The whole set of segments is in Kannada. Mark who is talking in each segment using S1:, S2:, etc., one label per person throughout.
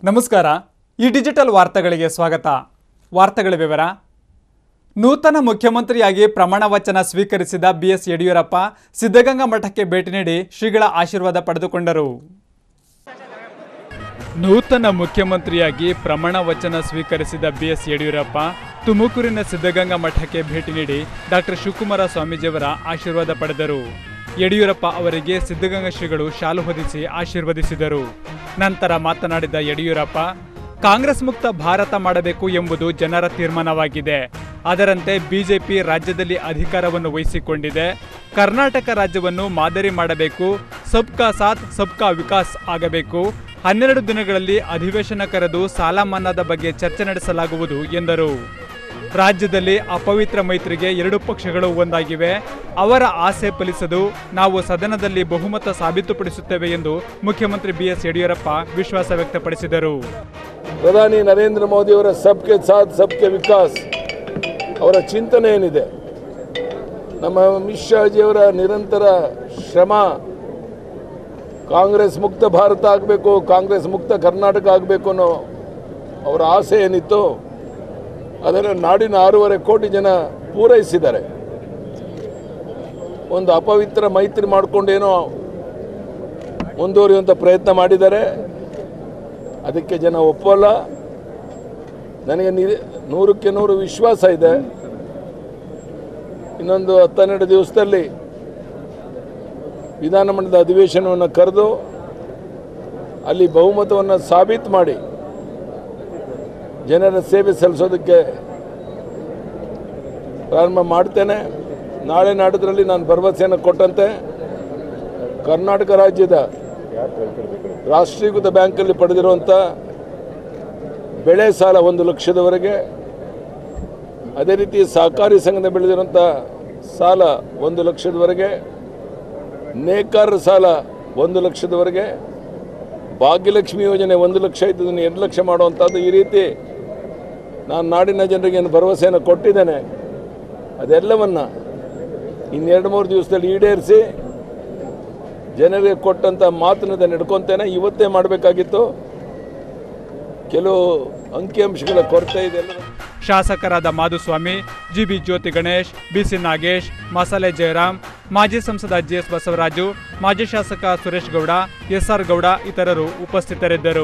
S1: ನಮಸ್ಕಾರ ಈ ಡಿಜಿಟಲ್ ವಾರ್ತೆಗಳಿಗೆ ಸ್ವಾಗತ ವಾರ್ತೆಗಳ ವಿವರ ನೂತನ ಮುಖ್ಯಮಂತ್ರಿಯಾಗಿ ಪ್ರಮಾಣ ವಚನ ಸ್ವೀಕರಿಸಿದ ಬಿಎಸ್ ಯಡಿಯೂರಪ್ಪ ಸಿದ್ಧಗಂಗಾ ಮಠಕ್ಕೆ ಭೇಟಿ ನೀಡಿ ಶ್ರೀಗಳ ಆಶೀರ್ವಾದ ಪಡೆದುಕೊಂಡರು ನೂತನ ಮುಖ್ಯಮಂತ್ರಿಯಾಗಿ ಪ್ರಮಾಣ ವಚನ ಸ್ವೀಕರಿಸಿದ ಬಿಎಸ್ ಯಡಿಯೂರಪ್ಪ ತುಮಕೂರಿನ ಸಿದ್ಧಗಂಗಾ ಮಠಕ್ಕೆ ಭೇಟಿ ನೀಡಿ ಡಾಕ್ಟರ್ ಶಿವಕುಮಾರ ಸ್ವಾಮೀಜಿಯವರ ಆಶೀರ್ವಾದ ಪಡೆದರು ಯಡಿಯೂರಪ್ಪ ಅವರಿಗೆ ಸಿದ್ಧಗಂಗಾ ಶ್ರೀಗಳು ಶಾಲು ಹೊದಿಸಿ ಆಶೀರ್ವದಿಸಿದರು ನಂತರ ಮಾತನಾಡಿದ ಯಡಿಯೂರಪ್ಪ ಕಾಂಗ್ರೆಸ್ ಮುಕ್ತ ಭಾರತ ಮಾಡಬೇಕು ಎಂಬುದು ಜನರ ತೀರ್ಮಾನವಾಗಿದೆ ಅದರಂತೆ ಬಿಜೆಪಿ ರಾಜ್ಯದಲ್ಲಿ ಅಧಿಕಾರವನ್ನು ವಹಿಸಿಕೊಂಡಿದೆ ಕರ್ನಾಟಕ ರಾಜ್ಯವನ್ನು ಮಾದರಿ ಮಾಡಬೇಕು ಸಬ್ಕಾ ಸಾಥ್ ಸಬ್ಕಾ ವಿಕಾಸ್ ಆಗಬೇಕು ಹನ್ನೆರಡು ದಿನಗಳಲ್ಲಿ ಅಧಿವೇಶನ ಕರೆದು ಸಾಲ ಮನ್ನಾದ ಬಗ್ಗೆ ಚರ್ಚೆ ನಡೆಸಲಾಗುವುದು ಎಂದರು ರಾಜ್ಯದಲ್ಲಿ ಅಪವಿತ್ರ ಮೈತ್ರಿಗೆ ಎರಡು ಪಕ್ಷಗಳು ಒಂದಾಗಿವೆ ಅವರ ಆಸೆ ಫಲಿಸದು ನಾವು ಸದನದಲ್ಲಿ ಬಹುಮತ ಸಾಬೀತುಪಡಿಸುತ್ತೇವೆ ಎಂದು ಮುಖ್ಯಮಂತ್ರಿ ಬಿಎಸ್ ಯಡಿಯೂರಪ್ಪ ವಿಶ್ವಾಸ ವ್ಯಕ್ತಪಡಿಸಿದರು
S2: ಪ್ರಧಾನಿ ನರೇಂದ್ರ ಮೋದಿಯವರ ಸಬ್ಕೆ ಸಾಥ್ ಸಬ್ಕೆ ವಿಕಾಸ್ ಅವರ ಚಿಂತನೆ ಏನಿದೆ ನಮ್ಮ ಅಮಿತ್ ಶಾಜಿಯವರ ನಿರಂತರ ಶ್ರಮ ಕಾಂಗ್ರೆಸ್ ಮುಕ್ತ ಭಾರತ ಆಗಬೇಕು ಕಾಂಗ್ರೆಸ್ ಮುಕ್ತ ಕರ್ನಾಟಕ ಆಗಬೇಕು ಅನ್ನೋ ಅವರ ಆಸೆ ಏನಿತ್ತು ಅದನ್ನು ನಾಡಿನ ಆರೂವರೆ ಕೋಟಿ ಜನ ಪೂರೈಸಿದ್ದಾರೆ ಒಂದು ಅಪವಿತ್ರ ಮೈತ್ರಿ ಮಾಡಿಕೊಂಡೇನೋ ಮುಂದುವರಿಯುವಂಥ ಪ್ರಯತ್ನ ಮಾಡಿದ್ದಾರೆ ಅದಕ್ಕೆ ಜನ ಒಪ್ಪಲ್ಲ ನನಗೆ ನಿ ನೂರಕ್ಕೆ ನೂರು ವಿಶ್ವಾಸ ಇದೆ ಇನ್ನೊಂದು ಹತ್ತೆರಡು ದಿವಸದಲ್ಲಿ ವಿಧಾನಮಂಡಲದ ಅಧಿವೇಶನವನ್ನು ಕರೆದು ಅಲ್ಲಿ ಬಹುಮತವನ್ನು ಸಾಬೀತು ಮಾಡಿ ಜನರ ಸೇವೆ ಸಲ್ಲಿಸೋದಕ್ಕೆ ಪ್ರಾರಂಭ ಮಾಡ್ತೇನೆ ನಾಳೆ ನಾಡಿದ್ರಲ್ಲಿ ನಾನು ಭರವಸೆಯನ್ನು ಕೊಟ್ಟಂತೆ ಕರ್ನಾಟಕ ರಾಜ್ಯದ ರಾಷ್ಟ್ರೀಕೃತ ಬ್ಯಾಂಕಲ್ಲಿ ಪಡೆದಿರುವಂಥ ಬೆಳೆ ಸಾಲ ಒಂದು ಲಕ್ಷದವರೆಗೆ ಅದೇ ರೀತಿ ಸಹಕಾರಿ ಸಂಘದ ಬೆಳೆದಿರುವಂಥ ಸಾಲ ಒಂದು ಲಕ್ಷದವರೆಗೆ ನೇಕಾರರ ಸಾಲ ಒಂದು ಲಕ್ಷದವರೆಗೆ ಭಾಗ್ಯಲಕ್ಷ್ಮಿ ಯೋಜನೆ ಒಂದು ಲಕ್ಷ ಇದ್ದದನ್ನು ಎರಡು ಲಕ್ಷ ಮಾಡುವಂಥದ್ದು ಈ ರೀತಿ ನಾನು ನಾಡಿನ ಜನರಿಗೆ ಏನು ಭರವಸೆಯನ್ನು ಕೊಟ್ಟಿದ್ದೇನೆ ಅದೆಲ್ಲವನ್ನು ಇನ್ನೆರಡು ಮೂರು ದಿವಸದಲ್ಲಿ ಈಡೇರಿಸಿ ಜನರಿಗೆ ಕೊಟ್ಟಂಥ ಮಾತಿನದ ನಡ್ಕೊತೇನೆ ಇವತ್ತೇ ಮಾಡಬೇಕಾಗಿತ್ತು ಕೆಲವು ಅಂಕಿಅಂಶಗಳ ಕೊರತೆ ಇದೆ ಎಲ್ಲ
S1: ಶಾಸಕರಾದ ಮಾಧುಸ್ವಾಮಿ ಜಿಬಿ ಜ್ಯೋತಿ ಗಣೇಶ್ ಬಿಸಿ ನಾಗೇಶ್ ಮಸಾಲೆ ಜಯರಾಮ್ ಮಾಜಿ ಸಂಸದ ಜಿಎಸ್ ಬಸವರಾಜು ಮಾಜಿ ಶಾಸಕ ಸುರೇಶ್ ಗೌಡ ಎಸ್ಆರ್ ಗೌಡ ಇತರರು ಉಪಸ್ಥಿತರಿದ್ದರು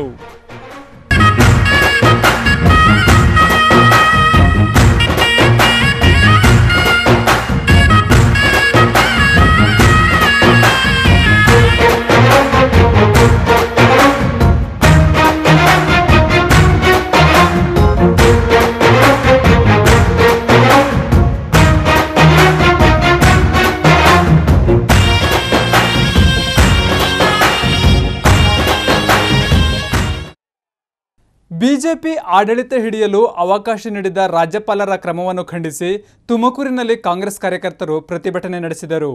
S1: ಬಿಜೆಪಿ ಆಡಳಿತ ಹಿಡಿಯಲು ಅವಕಾಶ ನೀಡಿದ ರಾಜ್ಯಪಾಲರ ಕ್ರಮವನ್ನು ಖಂಡಿಸಿ ತುಮಕೂರಿನಲ್ಲಿ ಕಾಂಗ್ರೆಸ್ ಕಾರ್ಯಕರ್ತರು ಪ್ರತಿಭಟನೆ ನಡೆಸಿದರು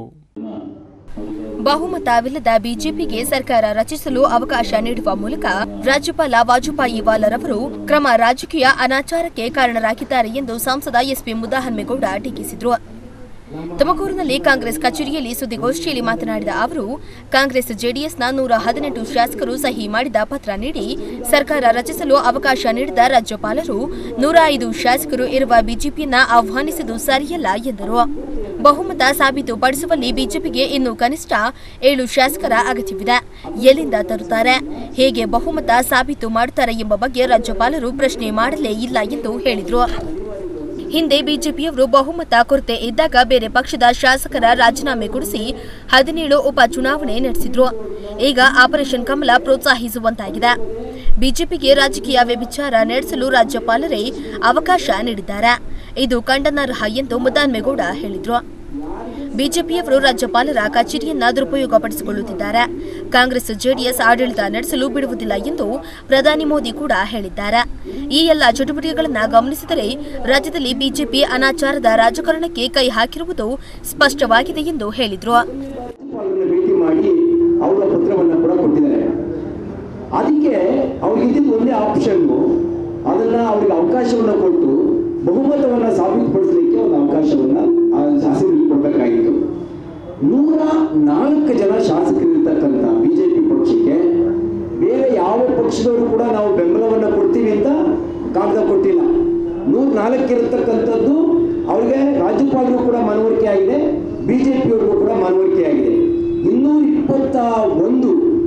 S3: ಬಹುಮತವಿಲ್ಲದ ಬಿಜೆಪಿಗೆ ಸರ್ಕಾರ ರಚಿಸಲು ಅವಕಾಶ ನೀಡುವ ಮೂಲಕ ರಾಜ್ಯಪಾಲ ವಾಜಪೇಯಿ ವಾಲರವರು ಕ್ರಮ ರಾಜಕೀಯ ಅನಾಚಾರಕ್ಕೆ ಕಾರಣರಾಗಿದ್ದಾರೆ ಎಂದು ಸಂಸದ ಎಸ್ಪಿ ಮುದ್ದಹನ್ಮೇಗೌಡ ಟೀಕಿಸಿದರು ತುಮಕೂರಿನಲ್ಲಿ ಕಾಂಗ್ರೆಸ್ ಕಚೇರಿಯಲ್ಲಿ ಸುದ್ದಿಗೋಷ್ಠಿಯಲ್ಲಿ ಮಾತನಾಡಿದ ಅವರು ಕಾಂಗ್ರೆಸ್ ಜೆಡಿಎಸ್ನ ನೂರ ಹದಿನೆಂಟು ಶಾಸಕರು ಸಹಿ ಮಾಡಿದ ಪತ್ರ ನೀಡಿ ಸರ್ಕಾರ ರಚಿಸಲು ಅವಕಾಶ ನೀಡಿದ ರಾಜ್ಯಪಾಲರು ನೂರ ಐದು ಶಾಸಕರು ಇರುವ ಬಿಜೆಪಿಯನ್ನ ಆಹ್ವಾನಿಸಿದ್ದು ಸರಿಯಲ್ಲ ಎಂದರು ಬಹುಮತ ಸಾಬೀತುಪಡಿಸುವಲ್ಲಿ ಬಿಜೆಪಿಗೆ ಇನ್ನು ಕನಿಷ್ಠ ಏಳು ಶಾಸಕರ ಅಗತ್ಯವಿದೆ ಎಲ್ಲಿಂದ ತರುತ್ತಾರೆ ಹೇಗೆ ಬಹುಮತ ಸಾಬೀತು ಮಾಡುತ್ತಾರೆ ಎಂಬ ಬಗ್ಗೆ ರಾಜ್ಯಪಾಲರು ಪ್ರಶ್ನೆ ಮಾಡಲೇ ಇಲ್ಲ ಎಂದು ಹೇಳಿದರು ಹಿಂದೆ ಬಿಜೆಪಿಯವರು ಬಹುಮತ ಕೊರತೆ ಇದ್ದಾಗ ಬೇರೆ ಪಕ್ಷದ ಶಾಸಕರ ರಾಜೀನಾಮೆ ಕೊಡಿಸಿ ಹದಿನೇಳು ಉಪ ಚುನಾವಣೆ ನಡೆಸಿದ್ರು ಈಗ ಆಪರೇಷನ್ ಕಮಲ ಪ್ರೋತ್ಸಾಹಿಸುವಂತಾಗಿದೆ ಬಿಜೆಪಿಗೆ ರಾಜಕೀಯ ವ್ಯಭಿಚಾರ ನಡೆಸಲು ರಾಜ್ಯಪಾಲರೇ ಅವಕಾಶ ನೀಡಿದ್ದಾರೆ ಇದು ಖಂಡನಾರ್ಹ ಎಂದು ಮುದ್ದಾನ್ಮೇಗೌಡ ಹೇಳಿದ್ರು ಬಿಜೆಪಿಯವರು ರಾಜ್ಯಪಾಲರ ಕಚೇರಿಯನ್ನ ದುರುಪಯೋಗಪಡಿಸಿಕೊಳ್ಳುತ್ತಿದ್ದಾರೆ ಕಾಂಗ್ರೆಸ್ ಜೆಡಿಎಸ್ ಆಡಳಿತ ನಡೆಸಲು ಬಿಡುವುದಿಲ್ಲ ಎಂದು ಪ್ರಧಾನಿ ಮೋದಿ ಕೂಡ ಹೇಳಿದ್ದಾರೆ ಈ ಎಲ್ಲ ಚಟುವಟಿಕೆಗಳನ್ನು ಗಮನಿಸಿದರೆ ರಾಜ್ಯದಲ್ಲಿ ಬಿಜೆಪಿ ಅನಾಚಾರದ ರಾಜಕಾರಣಕ್ಕೆ ಕೈ ಹಾಕಿರುವುದು ಸ್ಪಷ್ಟವಾಗಿದೆ ಎಂದು ಹೇಳಿದ್ರು
S4: ರಾಜ್ಯಪಾಲರನ್ನ ಭೇಟಿ ಮಾಡಿ ಅವರ ಪತ್ರವನ್ನು ಕೂಡ ಕೊಟ್ಟಿದ್ದಾರೆ ಅದಕ್ಕೆ ಅವ್ರಿಗೆ ಇದ್ದಿದ್ದು ಒಂದೇ ಆಪ್ಷನ್ನು ಅದನ್ನ ಅವ್ರಿಗೆ ಅವಕಾಶವನ್ನು ಕೊಟ್ಟು ಬಹುಮತವನ್ನ ಸಾಬೀತುಪಡಿಸಲಿಕ್ಕೆ ಒಂದು ಅವಕಾಶವನ್ನ ಆ ಶಾಸಕರಿಗೆ ಕೊಡಬೇಕಾಗಿತ್ತು ನೂರ ನಾಲ್ಕು ಜನ ಶಾಸಕರಿರ್ತಕ್ಕಂಥ ಬಿಜೆಪಿ ಪಕ್ಷಕ್ಕೆ ಬೇರೆ ಯಾವ ಪಕ್ಷದವರು ಕೂಡ ನಾವು ಬೆಂಬಲವನ್ನು ಕೊಡ್ತೀವಿ ಅಂತ ಕಾಗದ ಕೊಟ್ಟಿಲ್ಲ ನೂರ ನಾಲ್ಕು ಇರತಕ್ಕಂಥದ್ದು ಅವ್ರಿಗೆ ರಾಜ್ಯಪಾಲರು ಕೂಡ ಮನವರಿಕೆ ಆಗಿದೆ ಬಿ ಜೆ ಪಿಯವ್ರಿಗೂ ಕೂಡ ಮನವರಿಕೆ ಆಗಿದೆ ಇನ್ನೂರ ಇಪ್ಪತ್ತ ಒಂದು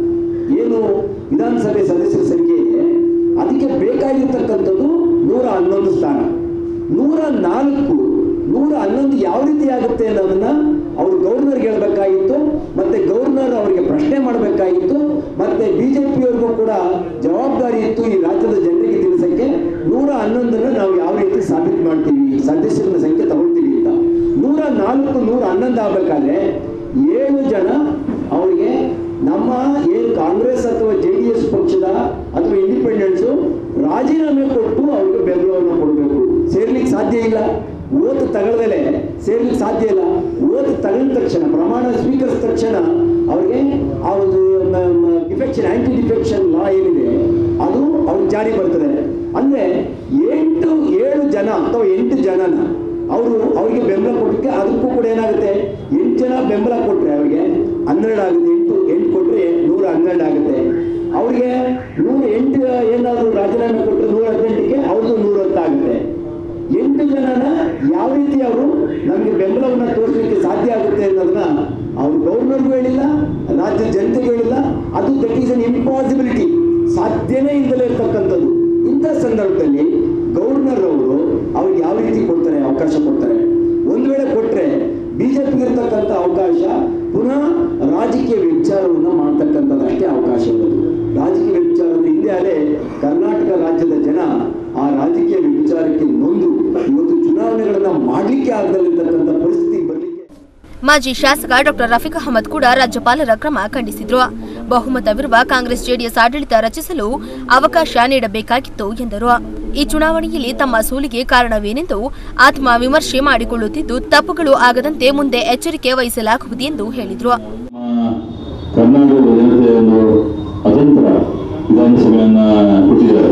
S4: ಏನು ವಿಧಾನಸಭೆ ಸದಸ್ಯರ ಸಂಖ್ಯೆ ಇದೆ ಅದಕ್ಕೆ ಬೇಕಾಗಿರ್ತಕ್ಕಂಥದ್ದು ನೂರ ಹನ್ನೊಂದು ಸ್ಥಾನ ನೂರ ನಾಲ್ಕು ನೂರ ಹನ್ನೊಂದು ಯಾವ ರೀತಿ ಆಗುತ್ತೆ ಅನ್ನೋದನ್ನ ಅವರು ಗವರ್ನರ್ಗೆ ಹೇಳಬೇಕಾಗಿತ್ತು ಮತ್ತೆ ಗವರ್ನರ್ ಅವರಿಗೆ ಪ್ರಶ್ನೆ ಮಾಡಬೇಕಾಗಿತ್ತು ಮತ್ತೆ ಬಿಜೆಪಿಯವ್ರಿಗೂ ಕೂಡ ಜವಾಬ್ದಾರಿ ಇತ್ತು ಈ ರಾಜ್ಯದ ಜನರಿಗೆ ತಿಳಿಸಕ್ಕೆ ನೂರ ಹನ್ನೊಂದನ್ನ ನಾವು ಯಾವ ರೀತಿ ಸಾಬೀತು ಮಾಡ್ತೀವಿ ಸದಸ್ಯರ ಸಂಖ್ಯೆ ತಗೊಳ್ತೀವಿ ಅಂತ ನೂರ ನಾಲ್ಕು ನೂರ ಹನ್ನೊಂದು ಆಗ್ಬೇಕಾದ್ರೆ ಏಳು ಜನ ಅವರಿಗೆ ನಮ್ಮ ಏನು ಕಾಂಗ್ರೆಸ್ ಅಥವಾ ಜೆ ಡಿ ಎಸ್ ಪಕ್ಷದ ಅಥವಾ ಇಂಡಿಪೆಂಡೆನ್ಸು ರಾಜೀನಾಮೆ ಕೊಟ್ಟು ಅವ್ರಿಗೆ ಬೆಂಬಲವನ್ನು ಕೊಡಬೇಕು ಸೇರ್ಲಿಕ್ಕೆ ಸಾಧ್ಯ ಇಲ್ಲ ಓಟ್ ತಗೊಳ್ದಲೆ ಸೇರ್ಲಿಕ್ಕೆ ಸಾಧ್ಯ ಇಲ್ಲ ಓಟ್ ತಗೊಂಡ ತಕ್ಷಣ ಪ್ರಮಾಣ ಸ್ವೀಕರಿಸಿದ ತಕ್ಷಣ ಅವ್ರಿಗೆ ಆ ಒಂದು ಡಿಫೆಕ್ಷನ್ ಆಂಟಿ ಡಿಫೆಕ್ಷನ್ ಲಾ ಏನಿದೆ ಅದು ಅವ್ರಿಗೆ ಜಾರಿ ಬರ್ತದೆ ಅಂದ್ರೆ ಎಂಟು ಏಳು ಜನ ಅಥವಾ ಎಂಟು ಜನನ ಅವರು ಅವರಿಗೆ ಬೆಂಬಲ ಕೊಟ್ಟಕ್ಕೆ ಅದಕ್ಕೂ ಕೂಡ ಏನಾಗುತ್ತೆ ಎಂಟು ಜನ ಬೆಂಬಲ ಕೊಟ್ರೆ ಅವರಿಗೆ ಹನ್ನೆರಡು ಆಗುತ್ತೆ ಎಂಟು ಎಂಟು ಕೊಟ್ರೆ ನೂರ ಹನ್ನೆರಡು ಆಗುತ್ತೆ ಅವ್ರಿಗೆ ನೂರ ಎಂಟು ಏನಾದ್ರು ರಾಜೀನಾಮೆ ಕೊಟ್ಟರೆ ನೂರ ಹದಿನೆಂಟಕ್ಕೆ ಅವ್ರದ್ದು ನೂರ ಹತ್ತಾಗುತ್ತೆ ಎಂಟು ಜನನ ಯಾವ ರೀತಿ ಅವರು ನಮಗೆ ಬೆಂಬಲವನ್ನು ತೋರಿಸಲಿಕ್ಕೆ ಸಾಧ್ಯ ಆಗುತ್ತೆ ಅನ್ನೋದನ್ನ ಅವ್ರು ಗವರ್ನರ್ಗೂ ಹೇಳಿಲ್ಲ ರಾಜ್ಯದ ಜನತೆಗೂ ಹೇಳಿಲ್ಲ ಅದು ದಟ್ ಈಸ್ ಅನ್ ಇಂಪಾಸಿಬಿಲಿಟಿ ಸಾಧ್ಯನೇ ಇಲ್ಲದೆ ಇರ್ತಕ್ಕಂಥದ್ದು ಇಂಥ ಸಂದರ್ಭದಲ್ಲಿ ಗವರ್ನರ್ ಅವರು ಅವ್ರಿಗೆ ಯಾವ ರೀತಿ ಕೊಡ್ತಾರೆ ಅವಕಾಶ ಕೊಡ್ತಾರೆ ಒಂದು ವೇಳೆ ಕೊಟ್ರೆ ಬಿಜೆಪಿಗೆ ಇರ್ತಕ್ಕಂಥ ಅವಕಾಶ ಪುನಃ ರಾಜಕೀಯ ವಿಚಾರವನ್ನು ಮಾಡ್ತಕ್ಕಂಥದ್ದು ಅಷ್ಟೇ ಅವಕಾಶ ಇರೋದು ರಾಜಕೀಯ ವಿಚಾರದ ಹಿಂದೆ ಅಲ್ಲೇ ಕರ್ನಾಟಕ ರಾಜ್ಯದ ಜನ ಆ ರಾಜಕೀಯ ವಿಚಾರಕ್ಕೆ ನೊಂದು ಇವತ್ತು ಚುನಾವಣೆಗಳನ್ನ ಮಾಡ್ಲಿಕ್ಕೆ ಆಗದಲ್ಲಿರ್ತಕ್ಕಂಥ ಪರಿಸ್ಥಿತಿ ಬರಲಿಕ್ಕೆ
S3: ಮಾಜಿ ಶಾಸಕ ಡಾಕ್ಟರ್ ರಫೀಕ್ ಅಹಮದ್ ಕೂಡ ರಾಜ್ಯಪಾಲರ ಕ್ರಮ ಖಂಡಿಸಿದ್ರು ಬಹುಮತವಿರುವ ಕಾಂಗ್ರೆಸ್ ಜೆಡಿಎಸ್ ಆಡಳಿತ ರಚಿಸಲು ಅವಕಾಶ ನೀಡಬೇಕಾಗಿತ್ತು ಎಂದರು ಈ ಚುನಾವಣೆಯಲ್ಲಿ ತಮ್ಮ ಸೋಲಿಗೆ ಕಾರಣವೇನೆಂದು ಆತ್ಮ ವಿಮರ್ಶೆ ಮಾಡಿಕೊಳ್ಳುತ್ತಿದ್ದು ತಪ್ಪುಗಳು ಆಗದಂತೆ ಮುಂದೆ ಎಚ್ಚರಿಕೆ ವಹಿಸಲಾಗುವುದು ಎಂದು ಹೇಳಿದ್ರು
S5: ನಮ್ಮ ಕರ್ನಾಟಕದ ಜನತೆ ಒಂದು ಅತಂತ್ರ ವಿಧಾನಸಭೆಯನ್ನ ಕೊಟ್ಟಿದ್ದಾರೆ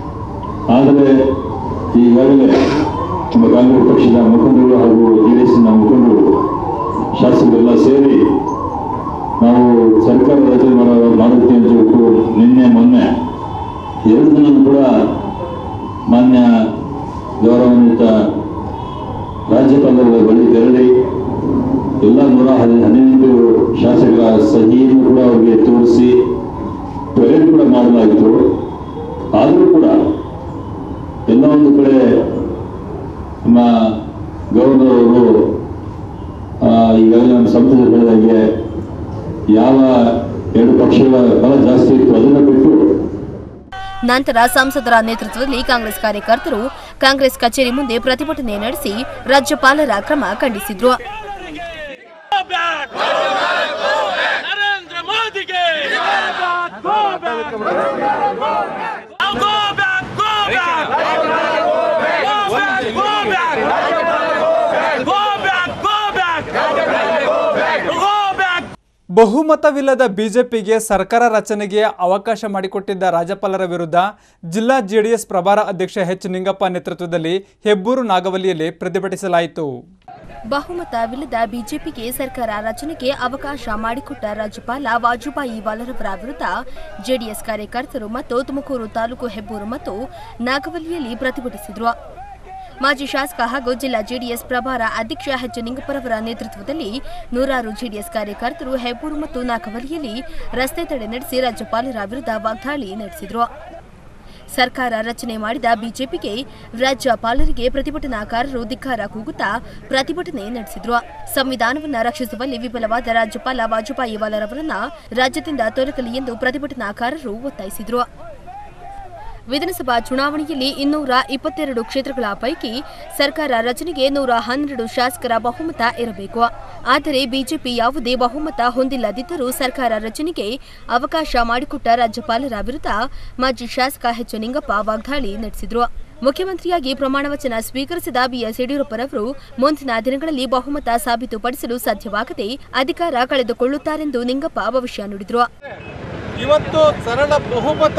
S5: ಆದರೆ ಈಗಾಗಲೇ ನಮ್ಮ ಕಾಂಗ್ರೆಸ್ ಪಕ್ಷದ ಮುಖಂಡರು ಹಾಗೂ ಜೆ ಡಿ ಎಸ್ನ ಮುಖಂಡರು ಶಾಸಕರೆಲ್ಲ ಸೇರಿ ನಾವು ಸರ್ಕಾರ ರಚನೆ ಮಾಡೋ ಮಾಡುತ್ತೆ ಅಂತ ಹೇಳ್ಬಿಟ್ಟು ನಿನ್ನೆ ಮೊನ್ನೆ ಎರಡು ದಿನ ಕೂಡ ಮಾನ್ಯ ಗೌರವಾನ್ವಿತ ರಾಜ್ಯಪಾಲರ ಬಳಿ ತೆರಳಿ ಎಲ್ಲ ನೂರ ಹದಿ- ಹದಿನೆಂಟು ಶಾಸಕರ ಸಹಿಯನ್ನು ಕೂಡ ಅವರಿಗೆ ತೋರಿಸಿ ಪರೇಡ್ ಕೂಡ ಮಾಡಲಾಗಿತ್ತು ಆದರೂ ಕೂಡ ಎಲ್ಲ ಒಂದು ಕಡೆ ನಮ್ಮ ಗವರ್ನರ್ ಅವರು ಆ, ಈಗಾಗಲೇ ನಮ್ಮ ಸಂಸದರು ಹೇಳಿದಾಗೆ ಯಾವ ಎರಡು ಪಕ್ಷಗಳ ಬಲ ಜಾಸ್ತಿ ಇತ್ತು ಅದನ್ನು ಬಿಟ್ಟು
S3: ನಂತರ ಸಂಸದರ ನೇತೃತ್ವದಲ್ಲಿ ಕಾಂಗ್ರೆಸ್ ಕಾರ್ಯಕರ್ತರು ಕಾಂಗ್ರೆಸ್ ಕಚೇರಿ ಮುಂದೆ ಪ್ರತಿಭಟನೆ ನಡೆಸಿ ರಾಜ್ಯಪಾಲರ ಕ್ರಮ ಖಂಡಿಸಿದ್ರು
S6: ನರೇಂದ್ರ ಮೋದಿಗೆ Go back, go back! Go back, go back! Go back, go back! Go back, go back! Go back!
S1: ಬಹುಮತವಿಲ್ಲದ ಬಿಜೆಪಿಗೆ ಸರ್ಕಾರ ರಚನೆಗೆ ಅವಕಾಶ ಮಾಡಿಕೊಟ್ಟಿದ್ದ ರಾಜ್ಯಪಾಲರ ವಿರುದ್ಧ ಜಿಲ್ಲಾ ಜೆಡಿಎಸ್ ಪ್ರಭಾರ ಅಧ್ಯಕ್ಷ ಎಚ್ ನಿಂಗಪ್ಪ ನೇತೃತ್ವದಲ್ಲಿ ಹೆಬ್ಬೂರು ನಾಗವಲ್ಲಿಯಲ್ಲಿ ಪ್ರತಿಭಟಿಸಲಾಯಿತು
S3: ಬಹುಮತವಿಲ್ಲದ ಬಿಜೆಪಿಗೆ ಸರ್ಕಾರ ರಚನೆಗೆ ಅವಕಾಶ ಮಾಡಿಕೊಟ್ಟ ರಾಜ್ಯಪಾಲ ವಾಜುಭಾಯಿ ವಾಲರವರ ವಿರುದ್ಧ ಜೆಡಿಎಸ್ ಕಾರ್ಯಕರ್ತರು ಮತ್ತು ತುಮಕೂರು ತಾಲೂಕು ಹೆಬ್ಬೂರು ಮತ್ತು ನಾಗವಲ್ಲಿಯಲ್ಲಿ ಪ್ರತಿಭಟಿಸಿದ್ರು ಮಾಜಿ ಶಾಸಕ ಹಾಗೂ ಜಿಲ್ಲಾ ಜೆಡಿಎಸ್ ಪ್ರಭಾರ ಅಧ್ಯಕ್ಷ ಎಚ್ ನಿಂಗಪ್ಪರವರ ನೇತೃತ್ವದಲ್ಲಿ ನೂರಾರು ಜೆಡಿಎಸ್ ಕಾರ್ಯಕರ್ತರು ಹೆಬ್ಬೂರು ಮತ್ತು ನಾಗವಲ್ಲಿಯಲ್ಲಿ ರಸ್ತೆ ತಡೆ ನಡೆಸಿ ರಾಜ್ಯಪಾಲರ ವಿರುದ್ಧ ವಾಗ್ದಾಳಿ ನಡೆಸಿದ್ರು ಸರ್ಕಾರ ರಚನೆ ಮಾಡಿದ ಬಿಜೆಪಿಗೆ ರಾಜ್ಯಪಾಲರಿಗೆ ಪ್ರತಿಭಟನಾಕಾರರು ಧಿಕ್ಕಾರ ಕೂಗುತ್ತಾ ಪ್ರತಿಭಟನೆ ನಡೆಸಿದ್ರು ಸಂವಿಧಾನವನ್ನ ರಕ್ಷಿಸುವಲ್ಲಿ ವಿಫಲವಾದ ರಾಜ್ಯಪಾಲ ವಾಜಪೇಯಿ ವಾಲರವರನ್ನ ರಾಜ್ಯದಿಂದ ತೊಲಗಲಿ ಎಂದು ಪ್ರತಿಭಟನಾಕಾರರು ಒತ್ತಾಯಿಸಿದ್ರು ವಿಧಾನಸಭಾ ಚುನಾವಣೆಯಲ್ಲಿ ಇನ್ನೂರ ಇಪ್ಪತ್ತೆರಡು ಕ್ಷೇತ್ರಗಳ ಪೈಕಿ ಸರ್ಕಾರ ರಚನೆಗೆ ನೂರ ಹನ್ನೆರಡು ಶಾಸಕರ ಬಹುಮತ ಇರಬೇಕು ಆದರೆ ಬಿಜೆಪಿ ಯಾವುದೇ ಬಹುಮತ ಹೊಂದಿಲ್ಲದಿದ್ದರೂ ಸರ್ಕಾರ ರಚನೆಗೆ ಅವಕಾಶ ಮಾಡಿಕೊಟ್ಟ ರಾಜ್ಯಪಾಲರ ವಿರುದ್ಧ ಮಾಜಿ ಶಾಸಕ ಎಚ್ ನಿಂಗಪ್ಪ ವಾಗ್ದಾಳಿ ನಡೆಸಿದ್ರು ಮುಖ್ಯಮಂತ್ರಿಯಾಗಿ ಪ್ರಮಾಣ ವಚನ ಸ್ವೀಕರಿಸಿದ ಬಿಎಸ್ ಯಡಿಯೂರಪ್ಪರವರು ಮುಂದಿನ ದಿನಗಳಲ್ಲಿ ಬಹುಮತ ಸಾಬೀತುಪಡಿಸಲು ಸಾಧ್ಯವಾಗದೆ ಅಧಿಕಾರ ಕಳೆದುಕೊಳ್ಳುತ್ತಾರೆಂದು ನಿಂಗಪ್ಪ ಭವಿಷ್ಯ ನುಡಿದ್ರು
S7: ಇವತ್ತು ಸರಳ ಬಹುಮತ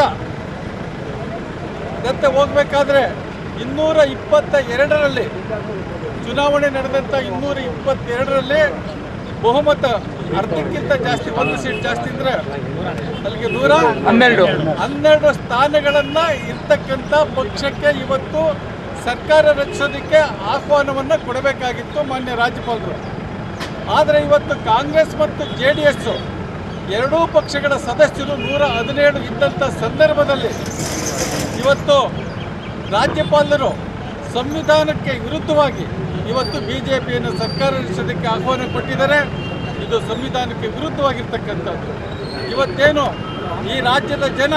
S7: ದತ್ತ ಹೋಗಬೇಕಾದ್ರೆ ಇನ್ನೂರ ಇಪ್ಪತ್ತ ಎರಡರಲ್ಲಿ ಚುನಾವಣೆ ನಡೆದಂಥ ಇನ್ನೂರ ಇಪ್ಪತ್ತೆರಡರಲ್ಲಿ ಬಹುಮತ ಅರ್ಧಕ್ಕಿಂತ ಜಾಸ್ತಿ ಒಂದು ಸೀಟ್ ಜಾಸ್ತಿ ಇದ್ರೆ ಅಲ್ಲಿಗೆ ನೂರ ಹನ್ನೆರಡು ಹನ್ನೆರಡು ಸ್ಥಾನಗಳನ್ನ ಇರ್ತಕ್ಕಂಥ ಪಕ್ಷಕ್ಕೆ ಇವತ್ತು ಸರ್ಕಾರ ರಚಿಸೋದಕ್ಕೆ ಆಹ್ವಾನವನ್ನು ಕೊಡಬೇಕಾಗಿತ್ತು ಮಾನ್ಯ ರಾಜ್ಯಪಾಲರು ಆದರೆ ಇವತ್ತು ಕಾಂಗ್ರೆಸ್ ಮತ್ತು ಜೆ ಡಿ ಎಸ್ ಎರಡೂ ಪಕ್ಷಗಳ ಸದಸ್ಯರು ನೂರ ಹದಿನೇಳು ಇದ್ದಂಥ ಸಂದರ್ಭದಲ್ಲಿ ಇವತ್ತು ರಾಜ್ಯಪಾಲರು ಸಂವಿಧಾನಕ್ಕೆ ವಿರುದ್ಧವಾಗಿ ಇವತ್ತು ಬಿ ಜೆ ಪಿಯನ್ನು ಸರ್ಕಾರ ರಚಿಸೋದಕ್ಕೆ ಆಹ್ವಾನ ಕೊಟ್ಟಿದ್ದಾರೆ ಇದು ಸಂವಿಧಾನಕ್ಕೆ ವಿರುದ್ಧವಾಗಿರ್ತಕ್ಕಂಥದ್ದು ಇವತ್ತೇನು ಈ ರಾಜ್ಯದ ಜನ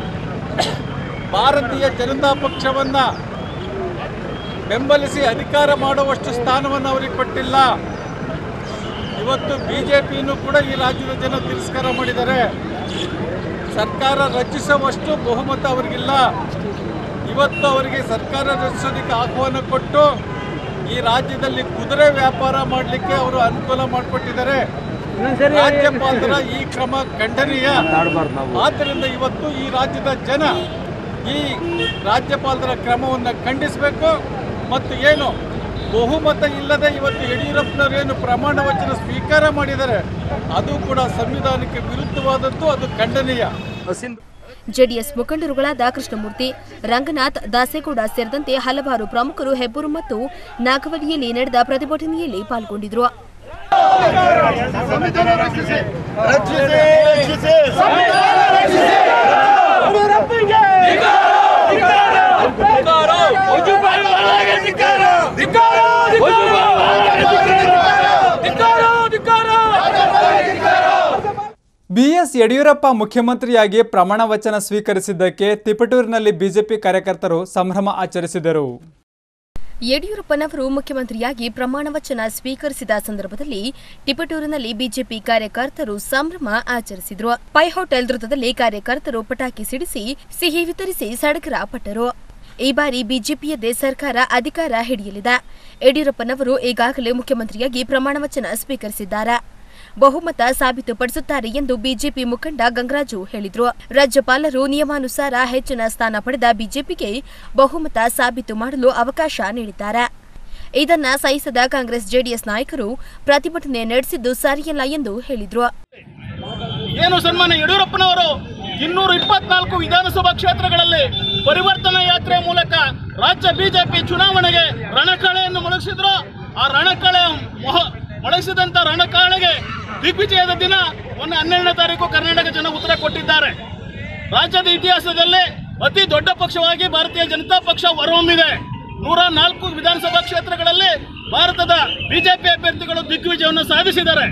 S7: ಭಾರತೀಯ ಜನತಾ ಪಕ್ಷವನ್ನು ಬೆಂಬಲಿಸಿ ಅಧಿಕಾರ ಮಾಡುವಷ್ಟು ಸ್ಥಾನವನ್ನು ಅವರಿಗೆ ಕೊಟ್ಟಿಲ್ಲ ಇವತ್ತು ಬಿ ಜೆ ಪಿಯನ್ನು ಕೂಡ ಈ ರಾಜ್ಯದ ಜನ ತಿರಸ್ಕಾರ ಮಾಡಿದ್ದಾರೆ ಸರ್ಕಾರ ರಚಿಸುವಷ್ಟು ಬಹುಮತ ಅವರಿಗಿಲ್ಲ ಇವತ್ತು ಅವರಿಗೆ ಸರ್ಕಾರ ರಚಿಸೋದಕ್ಕೆ ಆಹ್ವಾನ ಕೊಟ್ಟು ಈ ರಾಜ್ಯದಲ್ಲಿ ಕುದುರೆ ವ್ಯಾಪಾರ ಮಾಡಲಿಕ್ಕೆ ಅವರು ಅನುಕೂಲ ಮಾಡಿಕೊಟ್ಟಿದ್ದಾರೆ ರಾಜ್ಯಪಾಲರ ಈ ಕ್ರಮ ಖಂಡನೀಯ ಆದ್ದರಿಂದ ಇವತ್ತು ಈ ರಾಜ್ಯದ ಜನ ಈ ರಾಜ್ಯಪಾಲರ ಕ್ರಮವನ್ನು ಖಂಡಿಸಬೇಕು ಮತ್ತು ಏನು ಬಹುಮತ ಇಲ್ಲದೆ ಇವತ್ತು ಯಡಿಯೂರಪ್ಪನವರು ಏನು ಪ್ರಮಾಣ ವಚನ ಸ್ವೀಕಾರ ಮಾಡಿದ್ದಾರೆ ಅದು ಕೂಡ ಸಂವಿಧಾನಕ್ಕೆ ವಿರುದ್ಧವಾದದ್ದು ಅದು ಖಂಡನೀಯ
S3: ಜೆಡಿಎಸ್ ಮುಖಂಡರುಗಳಾದ ಕೃಷ್ಣಮೂರ್ತಿ ರಂಗನಾಥ್ ದಾಸೇಗೌಡ ಸೇರಿದಂತೆ ಹಲವಾರು ಪ್ರಮುಖರು ಹೆಬ್ಬೂರು ಮತ್ತು ನಾಗವಲಿಯಲ್ಲಿ ನಡೆದ ಪ್ರತಿಭಟನೆಯಲ್ಲಿ ಪಾಲ್ಗೊಂಡಿದ್ರು
S1: ಬಿಎಸ್ ಯಡಿಯೂರಪ್ಪ ಮುಖ್ಯಮಂತ್ರಿಯಾಗಿ ಪ್ರಮಾಣ ವಚನ ಸ್ವೀಕರಿಸಿದ್ದಕ್ಕೆ ತಿಪಟೂರಿನಲ್ಲಿ ಬಿಜೆಪಿ ಕಾರ್ಯಕರ್ತರು ಸಂಭ್ರಮ ಆಚರಿಸಿದರು
S3: ಯಡಿಯೂರಪ್ಪನವರು ಮುಖ್ಯಮಂತ್ರಿಯಾಗಿ ಪ್ರಮಾಣ ವಚನ ಸ್ವೀಕರಿಸಿದ ಸಂದರ್ಭದಲ್ಲಿ ಟಿಪಟೂರಿನಲ್ಲಿ ಬಿಜೆಪಿ ಕಾರ್ಯಕರ್ತರು ಸಂಭ್ರಮ ಆಚರಿಸಿದ್ರು ಪೈ ಹೋಟೆಲ್ ವೃತ್ತದಲ್ಲಿ ಕಾರ್ಯಕರ್ತರು ಪಟಾಕಿ ಸಿಡಿಸಿ ಸಿಹಿ ವಿತರಿಸಿ ಸಡಗರ ಪಟ್ಟರು ಈ ಬಾರಿ ಬಿಜೆಪಿಯದ್ದೇ ಸರ್ಕಾರ ಅಧಿಕಾರ ಹಿಡಿಯಲಿದೆ ಯಡಿಯೂರಪ್ಪನವರು ಈಗಾಗಲೇ ಮುಖ್ಯಮಂತ್ರಿಯಾಗಿ ಪ್ರಮಾಣ ವಚನ ಸ್ವೀಕರಿಸಿದ್ದಾರೆ ಬಹುಮತ ಸಾಬೀತುಪಡಿಸುತ್ತಾರೆ ಎಂದು ಬಿಜೆಪಿ ಮುಖಂಡ ಗಂಗರಾಜು ಹೇಳಿದ್ರು ರಾಜ್ಯಪಾಲರು ನಿಯಮಾನುಸಾರ ಹೆಚ್ಚಿನ ಸ್ಥಾನ ಪಡೆದ ಬಿಜೆಪಿಗೆ ಬಹುಮತ ಸಾಬೀತು ಮಾಡಲು ಅವಕಾಶ ನೀಡಿದ್ದಾರೆ ಇದನ್ನ ಸಹಿಸದ ಕಾಂಗ್ರೆಸ್ ಜೆಡಿಎಸ್ ನಾಯಕರು ಪ್ರತಿಭಟನೆ ನಡೆಸಿದ್ದು ಸರಿಯಲ್ಲ ಎಂದು ಹೇಳಿದ್ರು
S6: ಏನು ಸನ್ಮಾನ್ಯ ಯಡಿಯೂರಪ್ಪನವರು ಇನ್ನೂರ ಇಪ್ಪತ್ನಾಲ್ಕು ವಿಧಾನಸಭಾ ಕ್ಷೇತ್ರಗಳಲ್ಲಿ ಪರಿವರ್ತನಾ ಯಾತ್ರೆ ಮೂಲಕ ರಾಜ್ಯ ಬಿಜೆಪಿ ಚುನಾವಣೆಗೆ ರಣಕಳೆಯನ್ನು ಮೊಳಗಿಸಿದ್ರು ಆ ರಣಕಳೆ ಮೊಹ- ಮೊಳಗಿಸಿದಂತ ರಣಕಳೆಗೆ ದಿಗ್ವಿಜಯದ ದಿನ ಮೊನ್ನೆ ಹನ್ನೆರಡನೇ ತಾರೀಕು ಕರ್ನಾಟಕ ಜನ ಉತ್ತರ ಕೊಟ್ಟಿದ್ದಾರೆ ರಾಜ್ಯದ ಇತಿಹಾಸದಲ್ಲಿ ಅತಿ ದೊಡ್ಡ ಪಕ್ಷವಾಗಿ ಭಾರತೀಯ ಜನತಾ ಪಕ್ಷ ಹೊರಹೊಮ್ಮಿದೆ ನೂರ ನಾಲ್ಕು ವಿಧಾನಸಭಾ ಕ್ಷೇತ್ರಗಳಲ್ಲಿ ಭಾರತದ ಬಿಜೆಪಿ ಅಭ್ಯರ್ಥಿಗಳು ದಿಗ್ವಿಜಯವನ್ನು ಸಾಧಿಸಿದ್ದಾರೆ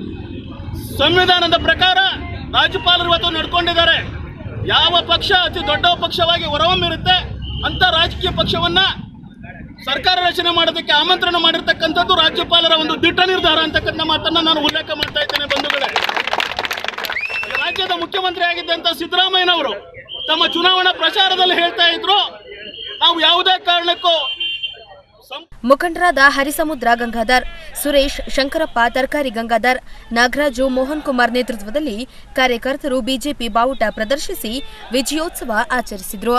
S6: ಸಂವಿಧಾನದ ಪ್ರಕಾರ ರಾಜ್ಯಪಾಲರು ಇವತ್ತು ನಡ್ಕೊಂಡಿದ್ದಾರೆ ಯಾವ ಪಕ್ಷ ಅತಿ ದೊಡ್ಡ ಪಕ್ಷವಾಗಿ ಹೊರಹೊಮ್ಮಿರುತ್ತೆ ಅಂತ ರಾಜಕೀಯ ಪಕ್ಷವನ್ನ ಸರ್ಕಾರ ರಚನೆ ಮಾಡೋದಕ್ಕೆ ಆಮಂತ್ರಣ ಮಾಡಿರ್ತಕ್ಕಂಥದ್ದು ರಾಜ್ಯಪಾಲರ ಒಂದು ದಿಟ್ಟ ನಿರ್ಧಾರ ಅಂತಕ್ಕಂಥ ಮಾತನ್ನ ನಾನು ಉಲ್ಲೇಖ ಮಾಡ್ತಾ ಇದ್ದೇನೆ ಬಂಧುಗಳೇ ಈ ರಾಜ್ಯದ ಮುಖ್ಯಮಂತ್ರಿ ಆಗಿದ್ದಂತ ಸಿದ್ದರಾಮಯ್ಯನವರು ತಮ್ಮ ಚುನಾವಣಾ ಪ್ರಚಾರದಲ್ಲಿ ಹೇಳ್ತಾ ಇದ್ರು ನಾವು ಯಾವುದೇ ಕಾರಣಕ್ಕೂ ಸಂ-
S3: ಮುಖಂಡರಾದ ಹರಿಸಮುದ್ರ ಗಂಗಾಧರ್ ಸುರೇಶ್ ಶಂಕರಪ್ಪ ತರಕಾರಿ ಗಂಗಾಧರ್ ನಾಗರಾಜು ಮೋಹನ್ ಕುಮಾರ್ ನೇತೃತ್ವದಲ್ಲಿ ಕಾರ್ಯಕರ್ತರು ಬಿಜೆಪಿ ಬಾವುಟ ಪ್ರದರ್ಶಿಸಿ ವಿಜಯೋತ್ಸವ ಆಚರಿಸಿದ್ರು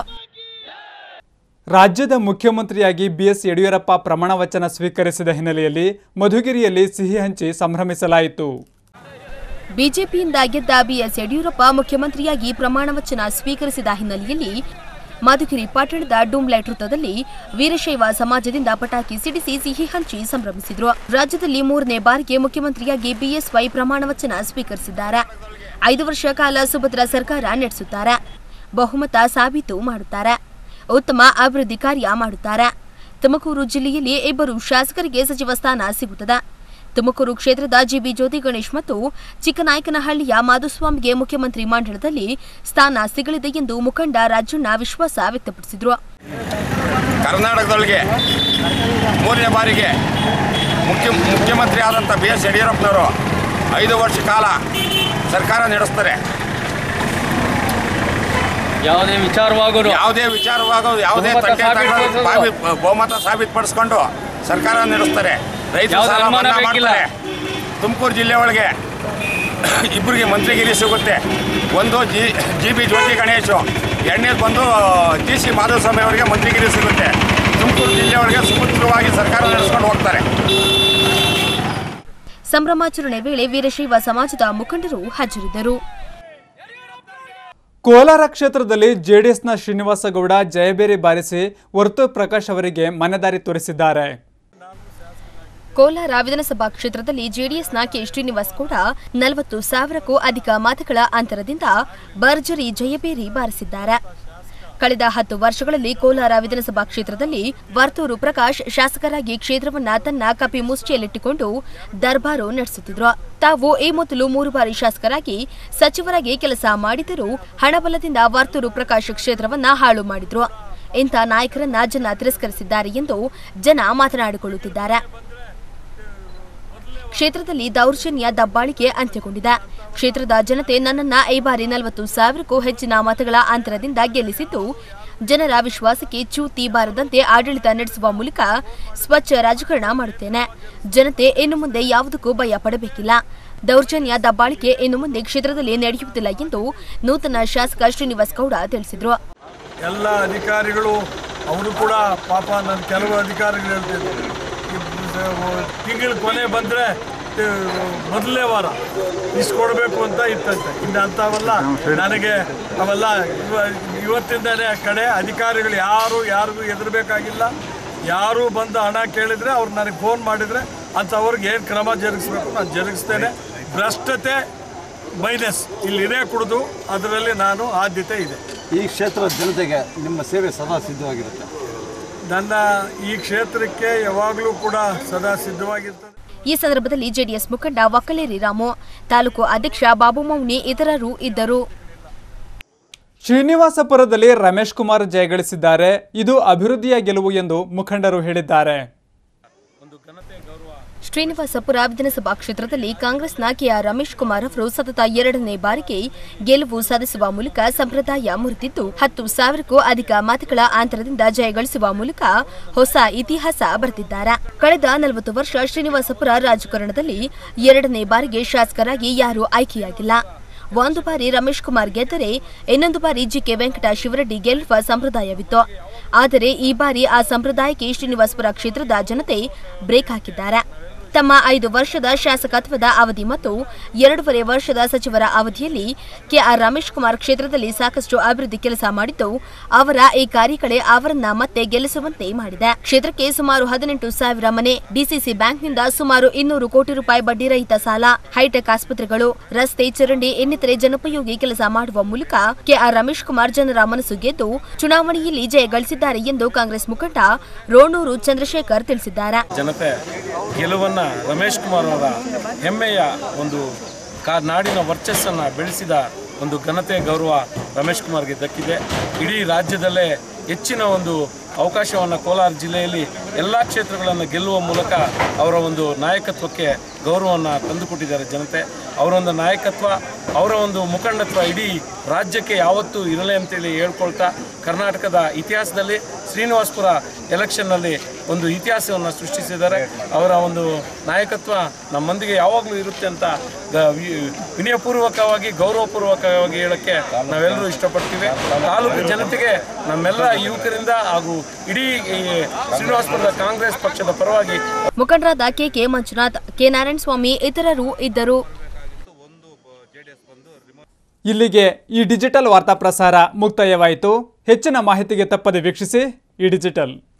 S1: ರಾಜ್ಯದ ಮುಖ್ಯಮಂತ್ರಿಯಾಗಿ ಬಿಎಸ್ ಯಡಿಯೂರಪ್ಪ ಪ್ರಮಾಣ ವಚನ ಸ್ವೀಕರಿಸಿದ ಹಿನ್ನೆಲೆಯಲ್ಲಿ ಮಧುಗಿರಿಯಲ್ಲಿ ಸಿಹಿ ಹಂಚಿ ಸಂಭ್ರಮಿಸಲಾಯಿತು
S3: ಬಿಜೆಪಿಯಿಂದ ಗೆದ್ದ ಬಿಎಸ್ ಯಡಿಯೂರಪ್ಪ ಮುಖ್ಯಮಂತ್ರಿಯಾಗಿ ಪ್ರಮಾಣ ವಚನ ಸ್ವೀಕರಿಸಿದ ಹಿನ್ನೆಲೆಯಲ್ಲಿ ಮಧುಗಿರಿ ಪಟ್ಟಣದ ಡೂಮ್ಲೈಟ್ ವೃತ್ತದಲ್ಲಿ ವೀರಶೈವ ಸಮಾಜದಿಂದ ಪಟಾಕಿ ಸಿಡಿಸಿ ಸಿಹಿ ಹಂಚಿ ಸಂಭ್ರಮಿಸಿದ್ರು ರಾಜ್ಯದಲ್ಲಿ ಮೂರನೇ ಬಾರಿಗೆ ಮುಖ್ಯಮಂತ್ರಿಯಾಗಿ ಬಿಎಸ್ವೈ ಪ್ರಮಾಣ ವಚನ ಸ್ವೀಕರಿಸಿದ್ದಾರೆ ಐದು ವರ್ಷ ಕಾಲ ಸುಭದ್ರ ಸರ್ಕಾರ ನಡೆಸುತ್ತಾರೆ ಬಹುಮತ ಸಾಬೀತು ಮಾಡುತ್ತಾರೆ ಉತ್ತಮ ಅಭಿವೃದ್ಧಿ ಕಾರ್ಯ ಮಾಡುತ್ತಾರೆ ತುಮಕೂರು ಜಿಲ್ಲೆಯಲ್ಲಿ ಇಬ್ಬರು ಶಾಸಕರಿಗೆ ಸಚಿವ ಸ್ಥಾನ ಸಿಗುತ್ತದೆ ತುಮಕೂರು ಕ್ಷೇತ್ರದ ಜಿಬಿ ಜ್ಯೋತಿ ಗಣೇಶ್ ಮತ್ತು ಚಿಕ್ಕನಾಯಕನಹಳ್ಳಿಯ ಮಾಧುಸ್ವಾಮಿಗೆ ಮುಖ್ಯಮಂತ್ರಿ ಮಂಡಲದಲ್ಲಿ ಸ್ಥಾನ ಸಿಗಲಿದೆ ಎಂದು ಮುಖಂಡ ರಾಜಣ್ಣ ವಿಶ್ವಾಸ ವ್ಯಕ್ತಪಡಿಸಿದರು
S8: ಕರ್ನಾಟಕದೊಳಗೆ ಮೂರನೇ ಬಾರಿಗೆ ಮುಖ್ಯ ಮುಖ್ಯಮಂತ್ರಿ ಆದಂಥ ಬಿ ಎಸ್ ಯಡಿಯೂರಪ್ಪನವರು ಐದು ವರ್ಷ ಕಾಲ ಸರ್ಕಾರ ನಡೆಸ್ತಾರೆ
S9: ಯಾವುದೇ ವಿಚಾರವಾಗಲು
S8: ಯಾವುದೇ ವಿಚಾರವಾಗೋದು ಯಾವುದೇ
S9: ಬಹುಮತ
S8: ತಂಟೆ ತಗೊಳ್ಳೋದು,
S9: ಸಾಬೀತುಪಡಿಸೋದು.
S8: ಬಾವಿ- ಬಹುಮತ ಸಾಬೀತುಪಡಿಸ್ಕೊಂಡು ಸರ್ಕಾರ ನಡೆಸ್ತಾರೆ ರೈತರ
S9: ಯಾವುದೇ
S8: ಸಾಲ
S9: ಅನುಮಾನ
S8: ಮನ್ನಾ
S9: ಬೇಕಿಲ್ಲ.
S8: ಮಾಡ್ತಾರೆ ತುಮಕೂರು ಜಿಲ್ಲೆ ಒಳಗೆ ಇಬ್ಬರಿಗೆ ಮಂತ್ರಿಗಿರಿ ಸಿಗುತ್ತೆ ಒಂದು G G B Jyothi Ganesh ಎರಡನೇದು ಬಂದು ಜಿ ಸಿ ಮಾಧವಸ್ವಾಮಿ ಅವರಿಗೆ ಮಂತ್ರಿಗಿರಿ ಸಿಗುತ್ತೆ ತುಮಕೂರು ಜಿಲ್ಲೆ ಒಳಗೆ ಸುಸೂತ್ರವಾಗಿ ಸರ್ಕಾರ ನಡೆಸ್ಕೊಂಡು ಹೋಗ್ತಾರೆ
S3: ಸಂಭ್ರಮಾಚರಣೆ ವೇಳೆ ವೀರಶೈವ ಸಮಾಜದ ಮುಖಂಡರು ಹಾಜರಿದ್ದರು
S1: ಕೋಲಾರ ಕ್ಷೇತ್ರದಲ್ಲಿ ಜೆಡಿಎಸ್ನ ಶ್ರೀನಿವಾಸ ಗೌಡ ಜಯಬೇರಿ ಬಾರಿಸಿ ಹೊರತು ಪ್ರಕಾಶ್ ಅವರಿಗೆ ಮನೆದಾರಿ ತೋರಿಸಿದ್ದಾರೆ
S3: ಕೋಲಾರ ವಿಧಾನಸಭಾ ಕ್ಷೇತ್ರದಲ್ಲಿ ಜೆಡಿಎಸ್ನ ಕೆ ಶ್ರೀನಿವಾಸ್ ಕೂಡ ನಲವತ್ತು ಸಾವಿರಕ್ಕೂ ಅಧಿಕ ಮತಗಳ ಅಂತರದಿಂದ ಭರ್ಜರಿ ಜಯಬೇರಿ ಬಾರಿಸಿದ್ದಾರೆ ಕಳೆದ ಹತ್ತು ವರ್ಷಗಳಲ್ಲಿ ಕೋಲಾರ ವಿಧಾನಸಭಾ ಕ್ಷೇತ್ರದಲ್ಲಿ ವರ್ತೂರು ಪ್ರಕಾಶ್ ಶಾಸಕರಾಗಿ ಕ್ಷೇತ್ರವನ್ನ ತನ್ನ ಕಪಿ ಮುಷ್ಟಿಯಲ್ಲಿಟ್ಟುಕೊಂಡು ದರ್ಬಾರು ನಡೆಸುತ್ತಿದ್ರು ತಾವು ಈ ಮೊದಲು ಮೂರು ಬಾರಿ ಶಾಸಕರಾಗಿ ಸಚಿವರಾಗಿ ಕೆಲಸ ಮಾಡಿದರೂ ಹಣಬಲದಿಂದ ವರ್ತೂರು ಪ್ರಕಾಶ್ ಕ್ಷೇತ್ರವನ್ನ ಹಾಳು ಮಾಡಿದ್ರು ಇಂಥ ನಾಯಕರನ್ನ ಜನ ತಿರಸ್ಕರಿಸಿದ್ದಾರೆ ಎಂದು ಜನ ಮಾತನಾಡಿಕೊಳ್ಳುತ್ತಿದ್ದಾರೆ ಕ್ಷೇತ್ರದಲ್ಲಿ ದೌರ್ಜನ್ಯ ದಬ್ಬಾಳಿಕೆ ಅಂತ್ಯಗೊಂಡಿದೆ ಕ್ಷೇತ್ರದ ಜನತೆ ನನ್ನನ್ನ ಈ ಬಾರಿ ನಲವತ್ತು ಸಾವಿರಕ್ಕೂ ಹೆಚ್ಚಿನ ಮತಗಳ ಅಂತರದಿಂದ ಗೆಲ್ಲಿಸಿದ್ದು ಜನರ ವಿಶ್ವಾಸಕ್ಕೆ ಚ್ಯೂತಿ ಬಾರದಂತೆ ಆಡಳಿತ ನಡೆಸುವ ಮೂಲಕ ಸ್ವಚ್ಛ ರಾಜಕಾರಣ ಮಾಡುತ್ತೇನೆ ಜನತೆ ಇನ್ನು ಮುಂದೆ ಯಾವುದಕ್ಕೂ ಭಯ ಪಡಬೇಕಿಲ್ಲ ದೌರ್ಜನ್ಯ ದಬ್ಬಾಳಿಕೆ ಇನ್ನು ಮುಂದೆ ಕ್ಷೇತ್ರದಲ್ಲಿ ನಡೆಯುವುದಿಲ್ಲ ಎಂದು ನೂತನ ಶಾಸಕ ಶ್ರೀನಿವಾಸ್ ಗೌಡ ತಿಳಿಸಿದರು
S10: ಎಲ್ಲ ಅಧಿಕಾರಿಗಳು ಅವರು ಕೂಡ ಪಾಪ ನನ್ನ ಕೆಲವು ಅಧಿಕಾರಿಗಳು ಹೇಳ್ತಿದ್ರು ತಿಂಗಳ ಕೊನೆ ಬಂದರೆ ಮೊದಲನೇ ವಾರ ಇಸ್ಕೊಡ್ಬೇಕು ಅಂತ ಇತ್ತಂತೆ ಇನ್ನು ಅಂಥವೆಲ್ಲ ನನಗೆ ಅವೆಲ್ಲ ಇವ ಇವತ್ತಿಂದನೇ ಆ ಕಡೆ ಅಧಿಕಾರಿಗಳು ಯಾರು ಯಾರಿಗೂ ಹೆದರ್ಬೇಕಾಗಿಲ್ಲ ಯಾರು ಬಂದು ಹಣ ಕೇಳಿದರೆ ಅವ್ರು ನನಗೆ ಫೋನ್ ಮಾಡಿದರೆ ಅಂಥವ್ರಿಗೆ ಏನು ಕ್ರಮ ಜರುಗಿಸ್ಬೇಕು ನಾನು ಜರುಗಿಸ್ತೇನೆ ಭ್ರಷ್ಟತೆ ಮೈನಸ್ ಇಲ್ಲಿ ಇದೇ ಕುಡಿದು ಅದರಲ್ಲಿ ನಾನು ಆದ್ಯತೆ ಇದೆ
S11: ಈ ಕ್ಷೇತ್ರದ ಜನತೆಗೆ ನಿಮ್ಮ ಸೇವೆ ಸದಾ ಸಿದ್ಧವಾಗಿರುತ್ತೆ
S10: ನನ್ನ ಈ ಕ್ಷೇತ್ರಕ್ಕೆ ಯಾವಾಗಲೂ ಕೂಡ ಸದಾ ಸಿದ್ಧವಾಗಿರ್ತದೆ
S3: ಈ ಸಂದರ್ಭದಲ್ಲಿ ಜೆಡಿಎಸ್ ಮುಖಂಡ ವಕ್ಕಲೇರಿ ರಾಮು ತಾಲೂಕು ಅಧ್ಯಕ್ಷ ಬಾಬು ಮೌನಿ ಇತರರು ಇದ್ದರು
S1: ಶ್ರೀನಿವಾಸಪುರದಲ್ಲಿ ರಮೇಶ್ ಕುಮಾರ್ ಜಯಗಳಿಸಿದ್ದಾರೆ ಇದು ಅಭಿವೃದ್ಧಿಯ ಗೆಲುವು ಎಂದು ಮುಖಂಡರು ಹೇಳಿದ್ದಾರೆ
S3: ಶ್ರೀನಿವಾಸಪುರ ವಿಧಾನಸಭಾ ಕ್ಷೇತ್ರದಲ್ಲಿ ಕಾಂಗ್ರೆಸ್ನ ಕೆಆರ್ ರಮೇಶ್ ಕುಮಾರ್ ಅವರು ಸತತ ಎರಡನೇ ಬಾರಿಗೆ ಗೆಲುವು ಸಾಧಿಸುವ ಮೂಲಕ ಸಂಪ್ರದಾಯ ಮುರಿದಿದ್ದು ಹತ್ತು ಸಾವಿರಕ್ಕೂ ಅಧಿಕ ಮತಗಳ ಅಂತರದಿಂದ ಜಯಗಳಿಸುವ ಮೂಲಕ ಹೊಸ ಇತಿಹಾಸ ಬರೆದಿದ್ದಾರೆ ಕಳೆದ ನಲವತ್ತು ವರ್ಷ ಶ್ರೀನಿವಾಸಪುರ ರಾಜಕಾರಣದಲ್ಲಿ ಎರಡನೇ ಬಾರಿಗೆ ಶಾಸಕರಾಗಿ ಯಾರೂ ಆಯ್ಕೆಯಾಗಿಲ್ಲ ಒಂದು ಬಾರಿ ರಮೇಶ್ ಕುಮಾರ್ ಗೆದ್ದರೆ ಇನ್ನೊಂದು ಬಾರಿ ಜಿಕೆ ವೆಂಕಟ ಶಿವರೆಡ್ಡಿ ಗೆಲ್ಲುವ ಸಂಪ್ರದಾಯವಿತ್ತು ಆದರೆ ಈ ಬಾರಿ ಆ ಸಂಪ್ರದಾಯಕ್ಕೆ ಶ್ರೀನಿವಾಸಪುರ ಕ್ಷೇತ್ರದ ಜನತೆ ಬ್ರೇಕ್ ಹಾಕಿದ್ದಾರೆ ತಮ್ಮ ಐದು ವರ್ಷದ ಶಾಸಕತ್ವದ ಅವಧಿ ಮತ್ತು ಎರಡೂವರೆ ವರ್ಷದ ಸಚಿವರ ಅವಧಿಯಲ್ಲಿ ಕೆಆರ್ ರಮೇಶ್ ಕುಮಾರ್ ಕ್ಷೇತ್ರದಲ್ಲಿ ಸಾಕಷ್ಟು ಅಭಿವೃದ್ಧಿ ಕೆಲಸ ಮಾಡಿದ್ದು ಅವರ ಈ ಕಾರ್ಯಕಳೆ ಅವರನ್ನ ಮತ್ತೆ ಗೆಲ್ಲಿಸುವಂತೆ ಮಾಡಿದೆ ಕ್ಷೇತ್ರಕ್ಕೆ ಸುಮಾರು ಹದಿನೆಂಟು ಸಾವಿರ ಮನೆ ಡಿಸಿಸಿ ಬ್ಯಾಂಕ್ನಿಂದ ಸುಮಾರು ಇನ್ನೂರು ಕೋಟಿ ರೂಪಾಯಿ ಬಡ್ಡಿ ರಹಿತ ಸಾಲ ಹೈಟೆಕ್ ಆಸ್ಪತ್ರೆಗಳು ರಸ್ತೆ ಚರಂಡಿ ಇನ್ನಿತರೆ ಜನೋಪಯೋಗಿ ಕೆಲಸ ಮಾಡುವ ಮೂಲಕ ಕೆಆರ್ ರಮೇಶ್ ಕುಮಾರ್ ಜನರ ಮನಸ್ಸು ಗೆದ್ದು ಚುನಾವಣೆಯಲ್ಲಿ ಜಯ ಗಳಿಸಿದ್ದಾರೆ ಎಂದು ಕಾಂಗ್ರೆಸ್ ಮುಖಂಡ ರೋಣೂರು ಚಂದ್ರಶೇಖರ್ ತಿಳಿಸಿದ್ದಾರೆ
S10: ಜನತೆ ಗೆಲುವನ್ನು ರಮೇಶ್ ಕುಮಾರ್ ಅವರ ಹೆಮ್ಮೆಯ ಒಂದು ಕಾ ನಾಡಿನ ವರ್ಚಸ್ಸನ್ನು ಬೆಳೆಸಿದ ಒಂದು ಘನತೆ ಗೌರವ ರಮೇಶ್ ಕುಮಾರ್ಗೆ ದಕ್ಕಿದೆ ಇಡೀ ರಾಜ್ಯದಲ್ಲೇ ಹೆಚ್ಚಿನ ಒಂದು ಅವಕಾಶವನ್ನು ಕೋಲಾರ ಜಿಲ್ಲೆಯಲ್ಲಿ ಎಲ್ಲ ಕ್ಷೇತ್ರಗಳನ್ನು ಗೆಲ್ಲುವ ಮೂಲಕ ಅವರ ಒಂದು ನಾಯಕತ್ವಕ್ಕೆ ಗೌರವವನ್ನು ತಂದುಕೊಟ್ಟಿದ್ದಾರೆ ಜನತೆ ಅವರ ಒಂದು ನಾಯಕತ್ವ ಅವರ ಒಂದು ಮುಖಂಡತ್ವ ಇಡೀ ರಾಜ್ಯಕ್ಕೆ ಯಾವತ್ತೂ ಇರಲಿ ಅಂತೇಳಿ ಹೇಳ್ಕೊಳ್ತಾ ಕರ್ನಾಟಕದ ಇತಿಹಾಸದಲ್ಲಿ ಶ್ರೀನಿವಾಸಪುರ ಎಲೆಕ್ಷನ್ನಲ್ಲಿ ಒಂದು ಇತಿಹಾಸವನ್ನು ಸೃಷ್ಟಿಸಿದ್ದಾರೆ ಅವರ ಒಂದು ನಾಯಕತ್ವ ನಮ್ಮೊಂದಿಗೆ ಯಾವಾಗಲೂ ಇರುತ್ತೆ ಅಂತ ಗ- ವಿ- ವಿನಯಪೂರ್ವಕವಾಗಿ ಗೌರವಪೂರ್ವಕವಾಗಿ ಹೇಳಕ್ಕೆ ನಾವೆಲ್ಲರೂ ಇಷ್ಟಪಡ್ತೀವಿ ತಾಲೂಕು ಜನತೆಗೆ ನಮ್ಮೆಲ್ಲ ಯುವಕರಿಂದ ಹಾಗೂ ಇಡೀ ಈ ಶ್ರೀನಿವಾಸಪುರದ ಕಾಂಗ್ರೆಸ್ ಪಕ್ಷದ ಪರವಾಗಿ
S3: ಮುಖಂಡರಾದ ಕೆಕೆ ಮಂಜುನಾಥ್ ಕೆ ನಾರಾಯಣಸ್ವಾಮಿ ಇತರರು ಇದ್ದರು
S1: ಇಲ್ಲಿಗೆ ಈ ಡಿಜಿಟಲ್ ವಾರ್ತಾ ಪ್ರಸಾರ ಮುಕ್ತಾಯವಾಯಿತು ಹೆಚ್ಚಿನ ಮಾಹಿತಿಗೆ ತಪ್ಪದೆ ವೀಕ್ಷಿಸಿ ಈ ಡಿಜಿಟಲ್